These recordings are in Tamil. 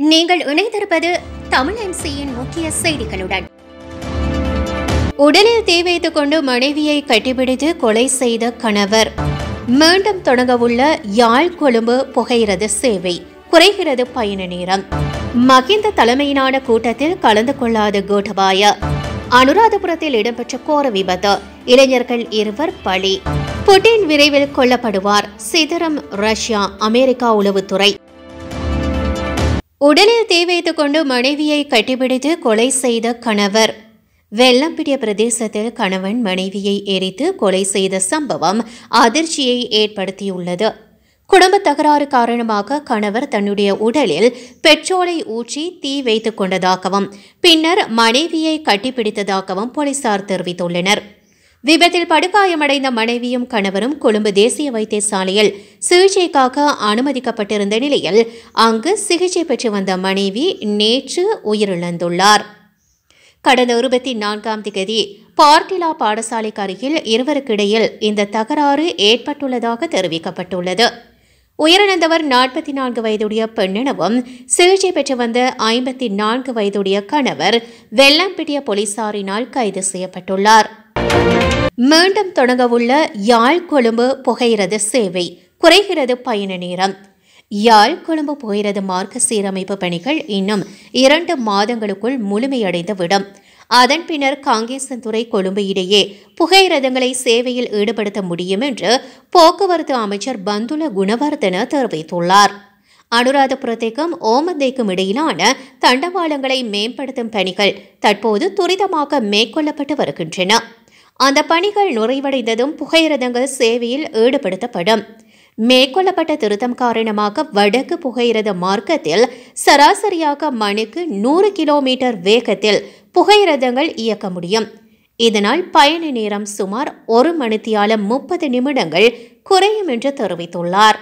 நீங்கள் இணைந்திருப்பது தமிழ் எம்சியின் முக்கிய செய்திகளுடன் உடலில் தீ வைத்துக் கொண்டு மனைவியை கட்டிப்பிடித்து கொலை செய்த கணவர் மீண்டும் தொடங்கவுள்ள யாழ் கொழும்பு புகையிரத சேவை குறைகிறது பயண நேரம் மகிந்த தலைமையிலான கூட்டத்தில் கலந்து கொள்ளாத கோட்டபாய அனுராதபுரத்தில் இடம்பெற்ற கோர விபத்து இளைஞர்கள் இருவர் பலி புட்டின் விரைவில் கொல்லப்படுவார் சிதறம் ரஷ்யா அமெரிக்கா உளவுத்துறை உடலில் தீ வைத்துக் கொண்டு மனைவியை கட்டிப்பிடித்து கொலை செய்த கணவர் வெள்ளம்பிடிய பிரதேசத்தில் கணவன் மனைவியை எரித்து கொலை செய்த சம்பவம் அதிர்ச்சியை ஏற்படுத்தியுள்ளது குடும்ப தகராறு காரணமாக கணவர் தன்னுடைய உடலில் பெட்ரோலை ஊற்றி தீ வைத்துக் கொண்டதாகவும் பின்னர் மனைவியை கட்டிப்பிடித்ததாகவும் போலீசார் தெரிவித்துள்ளனர் விபத்தில் படுகாயமடைந்த மனைவியும் கணவரும் கொழும்பு தேசிய வைத்தியசாலையில் சிகிச்சைக்காக அனுமதிக்கப்பட்டிருந்த நிலையில் அங்கு சிகிச்சை பெற்று வந்த மனைவி நேற்று உயிரிழந்துள்ளார் கடந்த இருபத்தி நான்காம் திகதி பார்ட்டிலா பாடசாலைக்கு அருகில் இருவருக்கிடையில் இந்த தகராறு ஏற்பட்டுள்ளதாக தெரிவிக்கப்பட்டுள்ளது உயிரிழந்தவர் நாற்பத்தி நான்கு வயதுடைய பெண்ணெனவும் சிகிச்சை பெற்று வந்த ஐம்பத்தி நான்கு வயதுடைய கணவர் வெள்ளம்பிட்டிய போலீசாரினால் கைது செய்யப்பட்டுள்ளார் மீண்டும் தொடங்கவுள்ள யாழ் கொழும்பு புகையிரத சேவை குறைகிறது பயண நேரம் யாழ் கொழும்பு புகையிரத மார்க்க சீரமைப்பு பணிகள் இன்னும் இரண்டு மாதங்களுக்குள் முழுமையடைந்து விடும் அதன் பின்னர் காங்கேசன்துறை கொழும்பு இடையே புகையிரதங்களை சேவையில் ஈடுபடுத்த முடியும் என்று போக்குவரத்து அமைச்சர் பந்துல குணவர்தன தெரிவித்துள்ளார் அனுராதபுரத்திற்கும் ஓமந்தைக்கும் இடையிலான தண்டவாளங்களை மேம்படுத்தும் பணிகள் தற்போது துரிதமாக மேற்கொள்ளப்பட்டு வருகின்றன அந்த பணிகள் நிறைவடைந்ததும் புகையிரதங்கள் சேவையில் ஈடுபடுத்தப்படும் மேற்கொள்ளப்பட்ட திருத்தம் காரணமாக வடக்கு புகையிரத மார்க்கத்தில் சராசரியாக மணிக்கு நூறு கிலோமீட்டர் வேகத்தில் புகையிரதங்கள் இயக்க முடியும் இதனால் பயண நேரம் சுமார் ஒரு மணித்தியாலம் முப்பது நிமிடங்கள் குறையும் என்று தெரிவித்துள்ளார்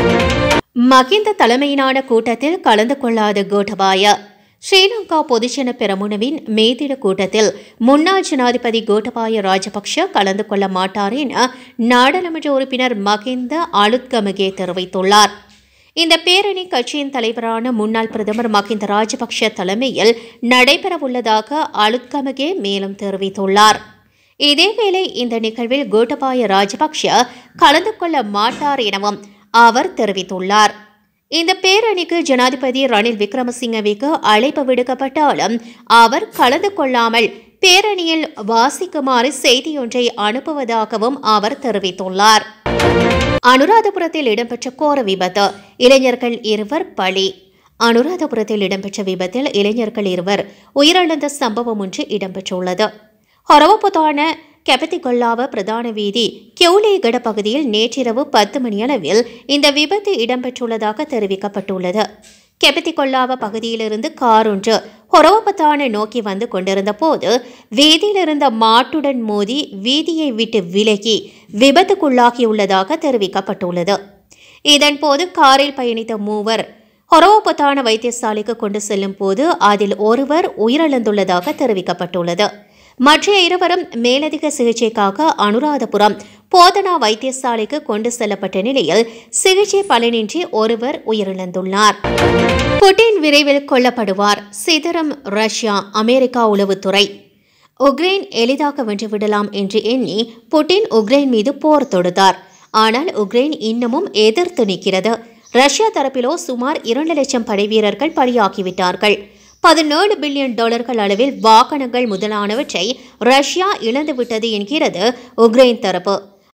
மகிந்த தலைமையிலான கூட்டத்தில் கலந்து கொள்ளாத கோட்டபாய ஸ்ரீலங்கா பொதுஜன பெரமுனவின் மேதிட கூட்டத்தில் முன்னாள் ஜனாதிபதி கோட்டபாய ராஜபக்ஷ கலந்து கொள்ள மாட்டார் என நாடாளுமன்ற உறுப்பினர் மகிந்த அலுத்கமகே தெரிவித்துள்ளார் இந்த பேரணி கட்சியின் தலைவரான முன்னாள் பிரதமர் மகிந்த ராஜபக்ஷ தலைமையில் நடைபெறவுள்ளதாக அலுத்கமகே மேலும் தெரிவித்துள்ளார் இதேவேளை இந்த நிகழ்வில் கோட்டபாய ராஜபக்ஷ கலந்து கொள்ள மாட்டார் எனவும் அவர் தெரிவித்துள்ளார் இந்த பேரணிக்கு ஜனாதிபதி ரணில் விக்ரமசிங்கவிற்கு அழைப்பு விடுக்கப்பட்டாலும் அவர் கலந்து கொள்ளாமல் பேரணியில் வாசிக்குமாறு செய்தியொன்றை அனுப்புவதாகவும் அவர் தெரிவித்துள்ளார் அனுராதபுரத்தில் இடம்பெற்ற கோர விபத்து இளைஞர்கள் இருவர் பலி அனுராதபுரத்தில் இடம்பெற்ற விபத்தில் இளைஞர்கள் இருவர் உயிரிழந்த சம்பவம் ஒன்று இடம்பெற்றுள்ளது ஹொரவபுதான கெபத்திகொல்லாவ பிரதான வீதி கெவுலேகட பகுதியில் நேற்றிரவு பத்து மணியளவில் இந்த விபத்து இடம்பெற்றுள்ளதாக தெரிவிக்கப்பட்டுள்ளது கெபத்திகொல்லாவ பகுதியிலிருந்து கார் ஒன்று ஹொரவபத்தான நோக்கி வந்து கொண்டிருந்த போது வீதியிலிருந்த மாட்டுடன் மோதி வீதியை விட்டு விலகி விபத்துக்குள்ளாகியுள்ளதாக தெரிவிக்கப்பட்டுள்ளது இதன்போது காரில் பயணித்த மூவர் ஹொரவபத்தான வைத்தியசாலைக்கு கொண்டு செல்லும் போது அதில் ஒருவர் உயிரிழந்துள்ளதாக தெரிவிக்கப்பட்டுள்ளது மற்ற இருவரும் மேலதிக சிகிச்சைக்காக அனுராதபுரம் போதனா வைத்தியசாலைக்கு கொண்டு செல்லப்பட்ட நிலையில் சிகிச்சை பலனின்றி ஒருவர் உயிரிழந்துள்ளார் புட்டின் விரைவில் கொல்லப்படுவார் சிதறம் ரஷ்யா அமெரிக்கா உளவுத்துறை உக்ரைன் எளிதாக வென்றுவிடலாம் என்று எண்ணி புட்டின் உக்ரைன் மீது போர் தொடுத்தார் ஆனால் உக்ரைன் இன்னமும் எதிர்த்து நிற்கிறது ரஷ்யா தரப்பிலோ சுமார் இரண்டு லட்சம் படைவீரர்கள் பலியாகிவிட்டார்கள் பதினேழு பில்லியன் டாலர்கள் அளவில் வாகனங்கள் முதலானவற்றை ரஷ்யா இழந்துவிட்டது என்கிறது உக்ரைன் தரப்பு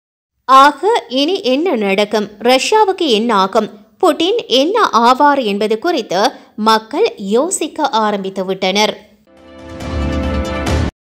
ஆக இனி என்ன நடக்கும் ரஷ்யாவுக்கு என்ன ஆகும் புட்டின் என்ன ஆவார் என்பது குறித்து மக்கள் யோசிக்க ஆரம்பித்து விட்டனர்